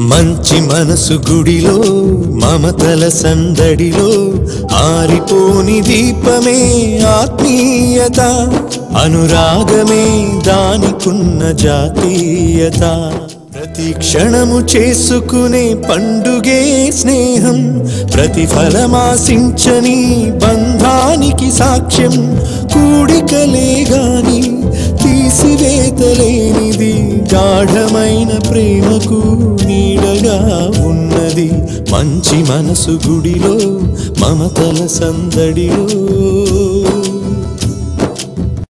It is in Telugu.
మంచి మనసు గుడిలో మమతల సందడిలో ఆరిపోని దీపమే ఆత్మీయత అనురాగమే దానికున్న జాతీయత ప్రతి క్షణము చేసుకునే పండుగే స్నేహం ప్రతిఫలమాశించని బంధానికి సాక్ష్యం కూడికలే గాని తీసివేతలేనిది గాఢమైన ప్రేమకు నీడగా ఉన్నది మంచి మనసు గుడిలో మమతల సందడిలో